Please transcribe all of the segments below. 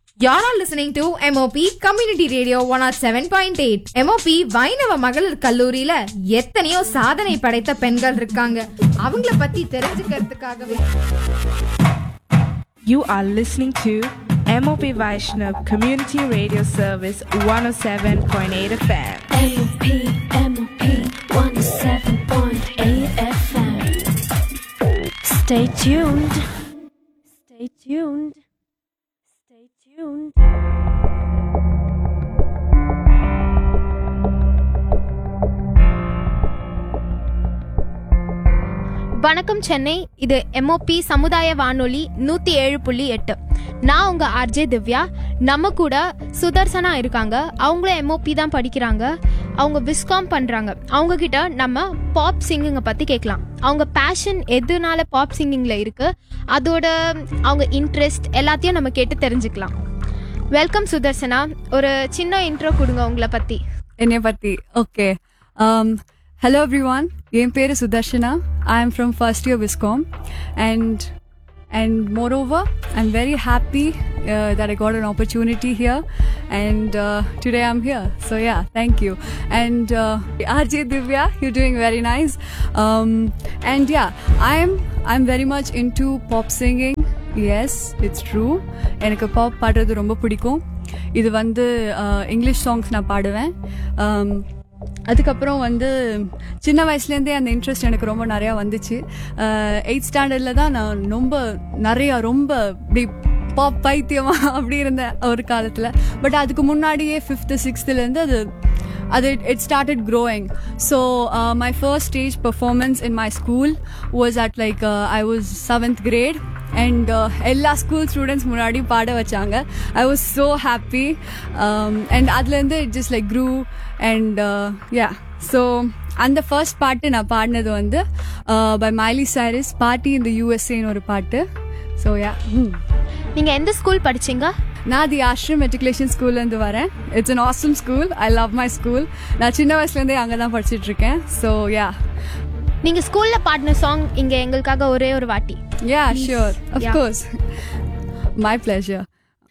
You're all listening to MOP Community Radio 107.8 MOP வைணவ மகளிர் கல்லூரியில எத்தனையோ சாதனை படைத்த பெண்கள் இருக்காங்க அவங்கள பத்தி தெரிஞ்சுக்கிறதுக்காகவே You are listening to MOP Vaishnav Community Radio Service 107.8 FM. AOP, MOP, 107.8 FM. Stay tuned. Stay tuned. Stay tuned. வணக்கம் சென்னை இது எம்ஓபி சமுதாய வானொலி நூற்றி ஏழு புள்ளி எட்டு நான் உங்கள் ஆர்ஜே திவ்யா நம்ம கூட சுதர்சனா இருக்காங்க அவங்களும் எம்ஓபி தான் படிக்கிறாங்க அவங்க விஸ்காம் பண்ணுறாங்க அவங்க கிட்ட நம்ம பாப் சிங்கிங்கை பற்றி கேட்கலாம் அவங்க பேஷன் எதுனால பாப் சிங்கிங்கில் இருக்குது அதோட அவங்க இன்ட்ரெஸ்ட் எல்லாத்தையும் நம்ம கேட்டு தெரிஞ்சுக்கலாம் வெல்கம் சுதர்சனா ஒரு சின்ன இன்ட்ரோ கொடுங்க உங்களை பற்றி என்னைய பத்தி ஓகே ஹலோ எவ்ரி ஒன் என் பேர் Sudarshana I am from first year viscom and and moreover I am very happy that I got an opportunity here and uh, today I'm here so yeah thank you and uh, RJ Divya you're doing very nice um, and yeah I'm I'm very much into pop singing yes it's true எனக்கு pop பாடுறது ரொம்ப பிடிக்கும் இது வந்து English songs நான் பாடுவேன் Um, அதுக்கப்புறம் வந்து சின்ன வயசுலேருந்தே அந்த இன்ட்ரெஸ்ட் எனக்கு ரொம்ப நிறையா வந்துச்சு எயிட் ஸ்டாண்டர்டில் தான் நான் ரொம்ப நிறையா ரொம்ப இப்படி பாப் பைத்தியமா அப்படி இருந்தேன் ஒரு காலத்தில் பட் அதுக்கு முன்னாடியே ஃபிஃப்த்து சிக்ஸ்த்துலேருந்து அது அது it started growing so my first stage performance in my school was at like I was seventh grade and எல்லா ஸ்கூல் ஸ்டூடெண்ட்ஸ் முன்னாடி பாட வச்சாங்க I was so happy and அதுலேருந்து it just like grew and yeah so அந்த first பாட்டு நான் பாடினது வந்து பை மைலி சாரிஸ் பார்ட்டி இந்த யூஎஸ்ஏன்னு ஒரு பாட்டு ஸோ யா நீங்கள் எந்த ஸ்கூல் படிச்சீங்க நான் தி ஆஷ்ரம் மெட்ரிகுலேஷன் ஸ்கூல்லேருந்து வரேன் it's an awesome school I love my school நான் சின்ன வயசுலேருந்தே அங்கே தான் படிச்சிட்டு இருக்கேன் ஸோ யா நீங்கள் ஸ்கூலில் பாடின சாங் இங்கே எங்களுக்காக ஒரே ஒரு வாட்டி Yeah, sure. Of Yeah. course. My pleasure.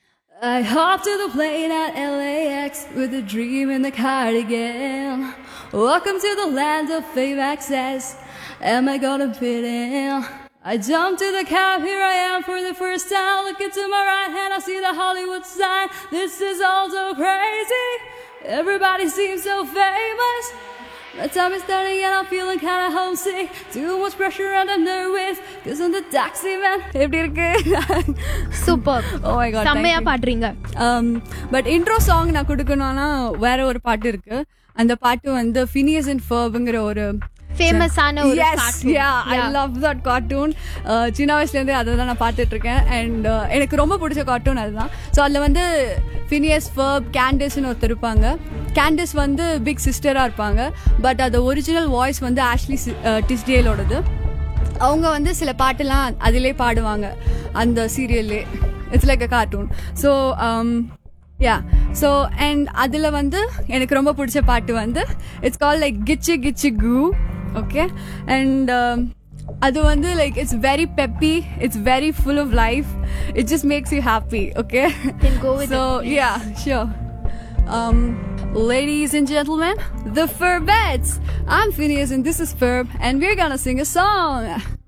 I hopped to the plane at LAX with a dream in the cardigan. Welcome to the land of fame access. Am I gonna fit in? I jumped to the cab, here I am for the first time. Looking to my right hand, I see the Hollywood sign. This is all so crazy. Everybody seems so famous. My time is starting and I'm feeling kinda homesick. Too much pressure and I'm nervous. Cause I'm the taxi man. எப்படி இருக்கு super Oh my god. thank செம்மையா you. பாடுறீங்க but intro song நான் கொடுக்கணும்னா வேற ஒரு பாட்டு இருக்கு அந்த பாட்டு வந்து ஃபினியஸ் அண்ட் ஃபர்புங்கிற ஒரு ஃபேமஸான ஒரு Yes, cartoon. yeah, I Yeah. love that cartoon. Uh, சின்ன வயசுலேருந்தே அதை தான் நான் பார்த்துட்டு இருக்கேன் அண்ட் எனக்கு ரொம்ப பிடிச்ச கார்ட்டூன் அதுதான் ஸோ அதில் வந்து ஃபினியஸ் ஃபர்ப் கேண்டிஸ்னு ஒருத்தர் இருப்பாங்க கேண்டிஸ் வந்து பிக் சிஸ்டராக இருப்பாங்க பட் அது ஒரிஜினல் வாய்ஸ் வந்து ஆஷ்லி டிஸ்டேலோடது அவங்க வந்து சில பாட்டெல்லாம் அதிலே பாடுவாங்க அந்த சீரியல்லே it's like a cartoon so yeah so and அதில் வந்து எனக்கு ரொம்ப பிடிச்ச பாட்டு வந்து இட்ஸ் கால் லைக் கிச்சு கிச்சு கு ஓகே அண்ட் அது வந்து like it's very peppy it's very full of life it just makes you happy okay Then go with so yeah sure Um, ladies and gentlemen, the Furbettes. I'm Phineas and this is Furb, and we're gonna sing a song.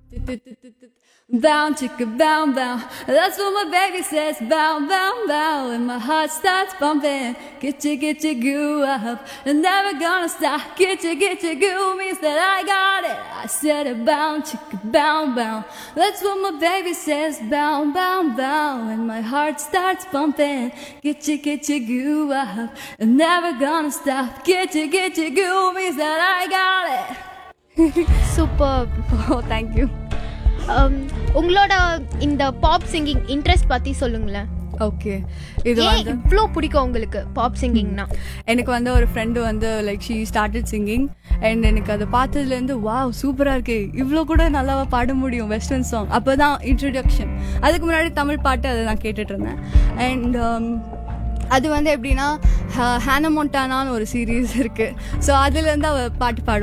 Bow, chicka, bow, bow. That's what my baby says. Bow, bow, bow. And my heart starts pumping. Get you, get you goo up. And never gonna stop. Get you, get you goo means that I got it. I said it. Bow, chicka, bow, bow. That's what my baby says. Bow, bow, bow. And my heart starts pumping. Get you, get you goo up. And never gonna stop. Get you, get you goo means that I got it. Super Oh, thank you. உங்களோட இந்த pop singing interest பத்தி சொல்லுங்களேன் okay இது ஏன் வந்து இவ்வளோ பிடிக்கும் உங்களுக்கு பாப் சிங்கிங்னா எனக்கு வந்து ஒரு ஃப்ரெண்டு வந்து like she started singing and எனக்கு அதை பார்த்ததுலேருந்து வாவ் சூப்பராக இருக்கு இவ்வளோ கூட நல்லாவா பாட முடியும் வெஸ்டர்ன் சாங் அப்போ தான் இன்ட்ரடக்ஷன் அதுக்கு முன்னாடி தமிழ் பாட்டு அதை நான் கேட்டுட்டு இருந்தேன் அண்ட் அது வந்து எப்படின்னா ஹானமோண்டானான்னு ஒரு சீரீஸ் இருக்குது ஸோ அதுலேருந்து அவள் பாட்டு பாடுவாள்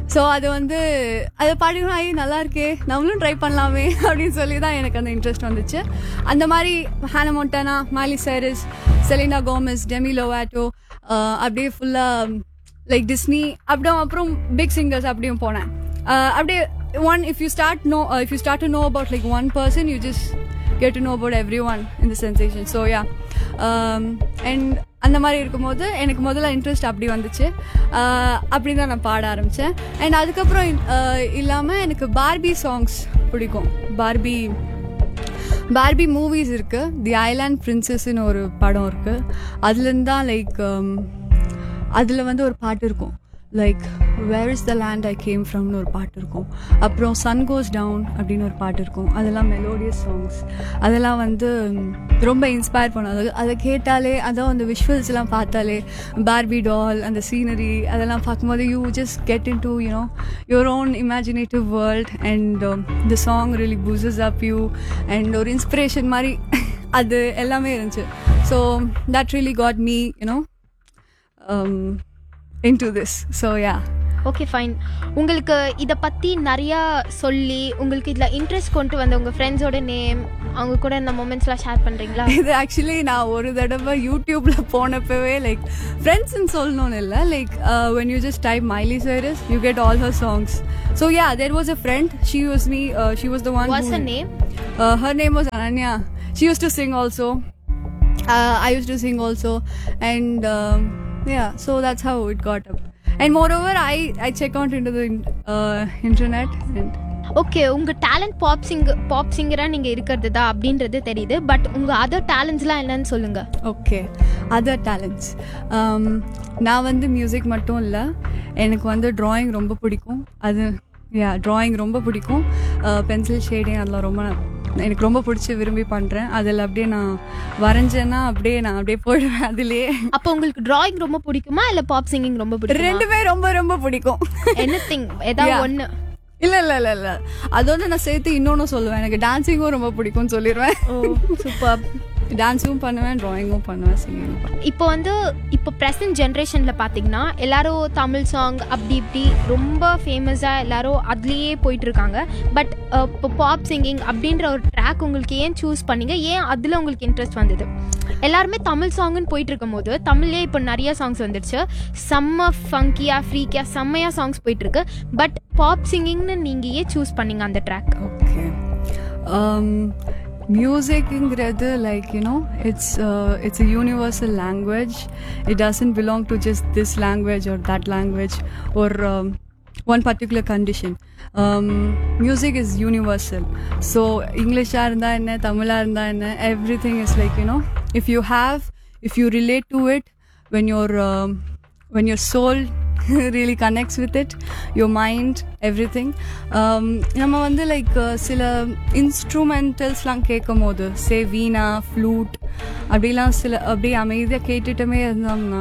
ஸோ அது வந்து அதை பாடினா ஐ நல்லா இருக்கே நம்மளும் ட்ரை பண்ணலாமே அப்படின்னு சொல்லி தான் எனக்கு அந்த இன்ட்ரெஸ்ட் வந்துச்சு அந்த மாதிரி Hannah Montana Miley Cyrus Selena Gomez Demi Lovato அப்படியே ஃபுல்லாக லைக் டிஸ்னி அப்படியும் அப்புறம் பிக் சிங்கர்ஸ் அப்படியும் போனேன் Uh, அப்படியே one if you start know if you start to know about like one person you just get to know about everyone இந்த sensation so yeah and அந்த மாதிரி இருக்கும்போது எனக்கு முதல்ல இன்ட்ரெஸ்ட் அப்படி வந்துச்சு Uh, அப்படி தான் நான் பாட ஆரம்பித்தேன் அண்ட் அதுக்கப்புறம் இல்லாமல் எனக்கு பார்பி சாங்ஸ் பிடிக்கும் பார்பி பார்பி மூவிஸ் இருக்கு தி ஐலாண்ட் பிரின்சஸ்ன்னு ஒரு படம் இருக்கு அதுலேருந்து தான் லைக் அதில் வந்து ஒரு பாட்டு இருக்கும் like where is the land I came ஃப்ரம்னு ஒரு பாட்டு இருக்கும் அப்புறம் சன் கோஸ் டவுன் அப்படின்னு ஒரு பாட்டு இருக்கும் அதெல்லாம் மெலோடியஸ் சாங்ஸ் அதெல்லாம் வந்து ம், ரொம்ப இன்ஸ்பயர் பண்ணும் அது அதை கேட்டாலே அதான் அந்த விஷுவல்ஸ்லாம் பார்த்தாலே பார்பி டால் அந்த சீனரி அதெல்லாம் பார்க்கும்போது you just get into you know your own imaginative world and the song really pushes up you அண்ட் ஒரு இன்ஸ்பிரேஷன் மாதிரி அது எல்லாமே இருந்துச்சு so that really got me you know into this so yeah okay fine உங்களுக்கு இதை பற்றி நிறையா சொல்லி உங்களுக்கு இதில் இன்ட்ரெஸ்ட் கொண்டு வந்த உங்கள் ஃப்ரெண்ட்ஸோட நேம் அவங்க கூட இந்த மூமெண்ட்ஸ்லாம் ஷேர் பண்ணுறீங்களா இது ஆக்சுவலி நான் ஒரு தடவை யூடியூப்ல போனப்பவே லைக் ஃப்ரெண்ட்ஸ்ன்னு சொல்லணும்னு இல்லை like when you just type Miley Cyrus you get all her songs so yeah there was a friend she was me she was the one what's a name her name was Ananya she used to sing also I used to sing also, and um, yeah, so that's how it got up. And moreover, I I check out into the uh, internet and okay உங்கள் talent pop sing pop சிங்கராக நீங்கள் இருக்கிறது தான் அப்படின்றது தெரியுது but உங்கள் other டேலண்ட்ஸ்லாம் என்னன்னு சொல்லுங்கள் ஓகே அதர் டேலண்ட்ஸ் நான் வந்து மியூசிக் மட்டும் இல்லை எனக்கு வந்து drawing ரொம்ப பிடிக்கும் அது யா drawing ரொம்ப பிடிக்கும் பென்சில் ஷேடிங் அதெல்லாம் ரொம்ப எனக்கு ரொம்ப பிடிச்சி விரும்பி பண்ணுறேன் அதில் அப்படியே நான் வரைஞ்சேன்னா அப்படியே நான் அப்படியே போயிடுவேன் அதுலேயே அப்போ உங்களுக்கு டிராயிங் ரொம்ப பிடிக்குமா இல்லை பாப் சிங்கிங் ரொம்ப பிடிக்குமா ரெண்டுமே ரொம்ப ரொம்ப பிடிக்கும் எனி திங் ஏதாவது Yeah. ஒன்று இல்ல இல்ல இல்ல இல்ல அதோட நான் சேர்த்து இன்னொன்னு சொல்லுவேன் எனக்கு டான்சிங்கும் ரொம்ப பிடிக்கும்னு சொல்லிடுவேன் ஓ சூப்பர் டான்ஸும் பண்ணுவேன் டிராயிங்கும் பண்ணுவேன் சிங்கிங்கும் பண்ணுவேன் இப்போ வந்து இப்போ ப்ரெசன்ட் ஜென்ரேஷனில் பார்த்தீங்கன்னா எல்லாரும் தமிழ் சாங் அப்படி இப்படி ரொம்ப ஃபேமஸாக எல்லாரும் அதுலேயே போயிட்டு இருக்காங்க பட் இப்போ பாப் சிங்கிங் அப்படின்ற ஒரு ட்ராக் உங்களுக்கு ஏன் சூஸ் பண்ணீங்க ஏன் அதில் உங்களுக்கு இன்ட்ரெஸ்ட் வந்தது எல்லாருமே தமிழ் சாங்னு போயிட்டு இருக்கும்போது தமிழ்லேயே இப்போ நிறைய சாங்ஸ் வந்துடுச்சு செம்ம ஃபங்கியாக ஃப்ரீக்கியாக செம்மையாக சாங்ஸ் போயிட்டு இருக்கு பட் பாப் சிங்கிங்னு நீங்கள் ஏன் சூஸ் பண்ணீங்க அந்த ட்ராக் ஓகே மியூசிக்ங்கிறது like you know it's it's a universal language it doesn't belong to just this language ஒரு தட் லாங்குவேஜ் ஒரு one particular condition music is universal so இங்கிலீஷாக இருந்தால் என்ன தமிழாக இருந்தால் என்ன everything is like you know if you have if you relate to it when your when your soul really connects with it your mind everything um, நம்ம வந்து like சில இன்ஸ்ட்ருமெண்டல்ஸ்லாம் கேட்கும் போது சே வீணா ஃப்ளூட் அப்படிலாம் சில அப்படியே அமைதியாக கேட்டுட்டுமே இருந்தோம்னா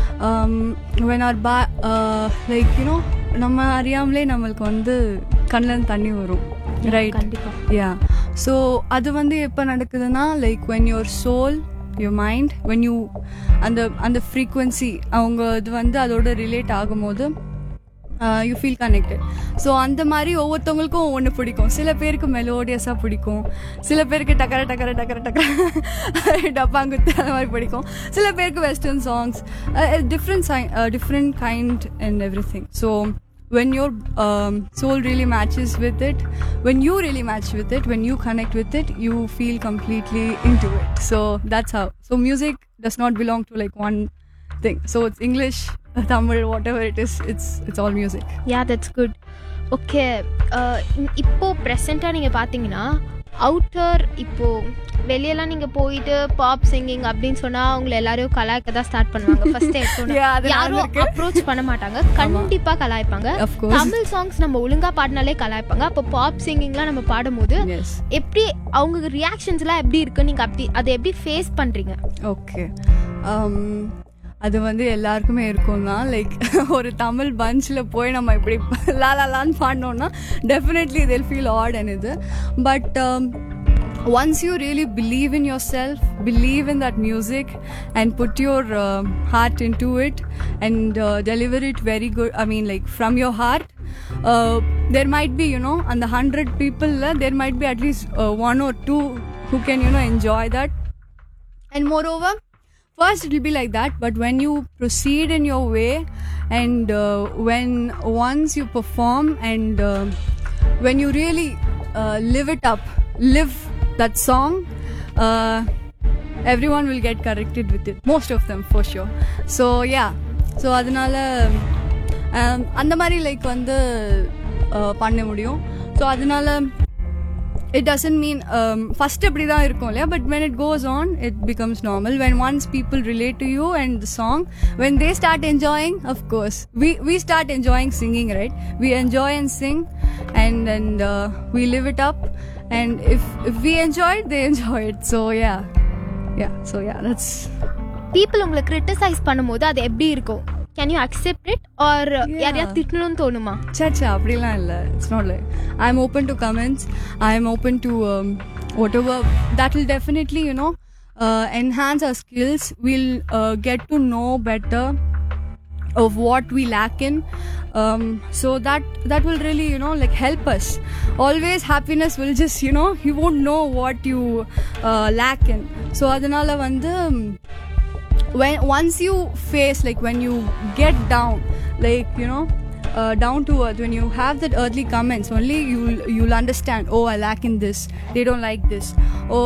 வென் ஆர் பா லைக் யூனோ நம்ம அறியாமலே நம்மளுக்கு வந்து கண்ணில் தண்ணி வரும் ரைட் கண்டிப்பா. யா ஸோ அது வந்து எப்போ நடக்குதுன்னா like when your soul your mind when you அந்த அந்த ஃப்ரீக்வன்சி அவங்க இது வந்து அதோட ரிலேட் ஆகும்போது யூ ஃபீல் கனெக்டட் ஸோ அந்த மாதிரி ஒவ்வொருத்தவங்களுக்கும் ஒன்று பிடிக்கும் சில பேருக்கு மெலோடியஸாக பிடிக்கும் சில பேருக்கு டக்கர டக்கர டக்கர டக்கர டப்பாங்குத்து அந்த மாதிரி பிடிக்கும் சில பேருக்கு western songs different different kind and everything so when your um, soul really matches with it when you really match with it when you connect with it you feel completely into it so that's how so music does not belong to like one thing so it's english tamil whatever it is it's it's all music yeah that's good okay இப்போ ப்ரெசண்ட்டாக நீங்கள் பார்த்தீங்கன்னா outer இப்போ வெளியெல்லாம் நீங்கள் போயிட்டு pop singing அப்படின்னு சொன்னால் அவங்கள எல்லாரையும் கலாய்க்க தான் ஸ்டார்ட் பண்ணுவாங்க ஃபர்ஸ்ட் Yeah, அது யாரும் நடந்திருக்கு. அப்ரோச் பண்ண மாட்டாங்க கண்டிப்பாக கலாய்ப்பாங்க Of course. தமிழ் சாங்ஸ் நம்ம ஒழுங்கா பாடினாலே கலாய்ப்பாங்க அப்போ பாப் சிங்கிங்லாம் நம்ம பாடும்போது yes எப்படி அவங்க ரியாக்ஷன்ஸ்லாம் எப்படி இருக்கு நீங்கள் அப்படி அதை எப்படி ஃபேஸ் பண்ணுறீங்க ஓகே அது வந்து எல்லாருக்குமே இருக்கும் தான் லைக் ஒரு தமிழ் பஞ்சில் போய் நம்ம இப்படி லா லா லான்னு பாடினோன்னா definitely they'll feel odd and இது but once you really believe in yourself, believe in that music, and put your uh, heart into it and uh, deliver it very good, I mean, like from your heart, uh, there might be you know on the 100 people uh, there might be at least uh, one or two who can you know enjoy that and moreover first it will be like that but when you proceed in your way and uh, when once you perform and uh, when you really uh, live it up live that song uh, everyone will get corrected with it most of them for sure so yeah so அதனால um, அந்த மாதிரி like வந்து uh, பண்ண முடியும் so அதனால it doesn't mean um, first அப்படி தான் இருக்கும் இல்லையா but when it goes on it becomes normal when once people relate to you and the song when they start enjoying of course we we start enjoying singing right we enjoy and sing and and uh, we live it up and if if we enjoy it they enjoy it so yeah yeah so yeah that's people உங்களை criticise பண்ணும்போது அது எப்படி இருக்கும் can you accept it or யாரையாவது திட்டணும்னு தோணுமா Chacha, அப்படிலாம் இல்லை it's not like I am open to comments I am open to whatever that will definitely you know enhance our skills will get to know better of what we lack in um, so that that will really you know like help us always happiness will just you know you won't know what you uh, lack in so adanala vandu when once you face like when you get down like you know uh, down to earth when you have that earthly comments only you'll you'll understand oh i lack in this they don't like this oh